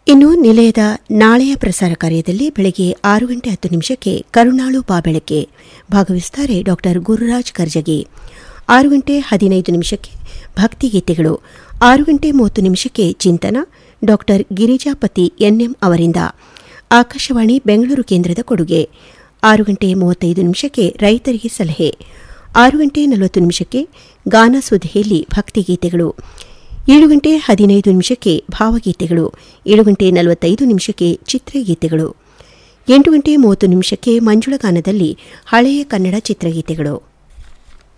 ಇನ್ನು ನಿಲಯದ ನಾಳೆಯ ಪ್ರಸಾರ ಕಾರ್ಯದಲ್ಲಿ ಬೆಳಗ್ಗೆ ಆರು ಗಂಟೆ ಹತ್ತು ನಿಮಿಷಕ್ಕೆ ಕರುಣಾಳು ಬಾಬೆಳಕೆ ಭಾಗವಹಿಸುತ್ತಾರೆ ಡಾಕ್ಟರ್ ಗುರುರಾಜ್ ಕರ್ಜಗಿ ಆರು ಗಂಟೆ ಹದಿನೈದು ನಿಮಿಷಕ್ಕೆ ಭಕ್ತಿಗೀತೆಗಳು ಆರು ಗಂಟೆ ಮೂವತ್ತು ನಿಮಿಷಕ್ಕೆ ಚಿಂತನ ಡಾಕ್ಟರ್ ಗಿರಿಜಾಪತಿ ಎನ್ಎಂ ಅವರಿಂದ ಆಕಾಶವಾಣಿ ಬೆಂಗಳೂರು ಕೇಂದ್ರದ ಕೊಡುಗೆ ಆರು ಗಂಟೆ ಮೂವತ್ತೈದು ನಿಮಿಷಕ್ಕೆ ರೈತರಿಗೆ ಸಲಹೆ ಆರು ಗಂಟೆ ನಲವತ್ತು ನಿಮಿಷಕ್ಕೆ ಗಾನ ಸುಧೆಯಲ್ಲಿ ಭಕ್ತಿಗೀತೆಗಳು ಏಳು ಗಂಟೆ ಹದಿನೈದು ನಿಮಿಷಕ್ಕೆ ಭಾವಗೀತೆಗಳು ಏಳು ಗಂಟೆ ನಲವತ್ತೈದು ನಿಮಿಷಕ್ಕೆ ಚಿತ್ರಗೀತೆಗಳು ಎಂಟು ಗಂಟೆ ಮೂವತ್ತು ನಿಮಿಷಕ್ಕೆ ಮಂಜುಳಗಾನದಲ್ಲಿ ಹಳೆಯ ಕನ್ನಡ ಚಿತ್ರಗೀತೆಗಳು